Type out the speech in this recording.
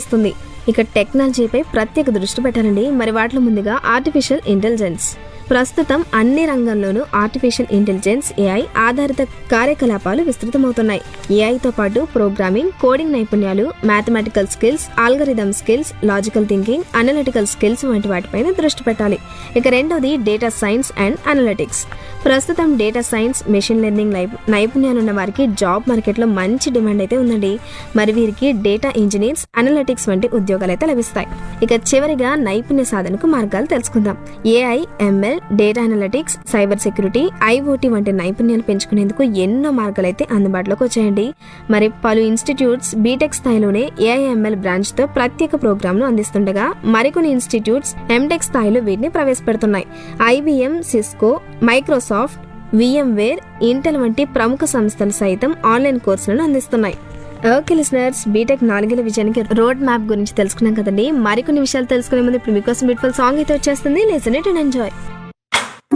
అందిస్తుంది ఇక టెక్నాలజీపై ప్రత్యేక దృష్టి పెట్టాలండి మరి వాటిలో ముందుగా ఆర్టిఫిషియల్ ఇంటెలిజెన్స్ ప్రస్తుతం అన్ని రంగంలోనూ ఆర్టిఫిషియల్ ఇంటెలిజెన్స్ ఏఐ ఆధారిత కార్యకలాపాలు విస్తృతమవుతున్నాయి ఏఐతో పాటు ప్రోగ్రామింగ్ కోడింగ్ నైపుణ్యాలు mathematical skills algorithm skills logical thinking analytical skills వంటి వాటిపైన దృష్టి పెట్టాలి ఇక రెండవది డేటా సైన్స్ అండ్ అనలిటిక్స్ ప్రస్తుతం డేటా సైన్స్ మెషిన్ లెర్నింగ్ నైపు నైపుణ్యాలు ఉన్న వారికి జాబ్ మార్కెట్లో మంచి డిమాండ్ అయితే ఉందండి మరి వీరికి డేటా ఇంజనీర్స్ అనలిటిక్స్ వంటి ఉద్యోగాలు అయితే లభిస్తాయి ఇక చివరిగా నైపుణ్య సాధనకు మార్గాలు తెలుసుకుందాం AI ML data analytics cyber security IoT వంటి నైపుణ్యాలు పెంచుకునేందుకు ఎన్నో మార్గాలు అయితే అందుబాటులోకి వచ్చాయండి మరి పలు ఇన్స్టిట్యూట్స్ బీటెక్ స్థాయిలోనే ఏఐఎంఎల్ బ్రాంచ్ తో ప్రత్యేక ప్రోగ్రాంలు అందిస్తుండగా మరికొన్ని ఇన్స్టిట్యూట్స్ ఎంటెక్ స్థాయిలో వీటిని ప్రవేశపెడుతున్నాయి IBM Cisco Microsoft VMware Intel వంటి ప్రముఖ సంస్థలు సైతం ఆన్లైన్ కోర్సులను అందిస్తున్నాయి ఓకే లిసనర్స్ బీటెక్ నాలుగేళ్ల విజయానికి రోడ్ మ్యాప్ గురించి తెలుసుకున్నాం కదండి మరికొన్ని విషయాలు తెలుసుకునే ముందు ఇప్పుడు మీకోసం బ్యూటిఫుల్ సాంగ్ అయితే వచ్చేస్తుంది లిసన్ ఇట్ అండ్ ఎంజాయ్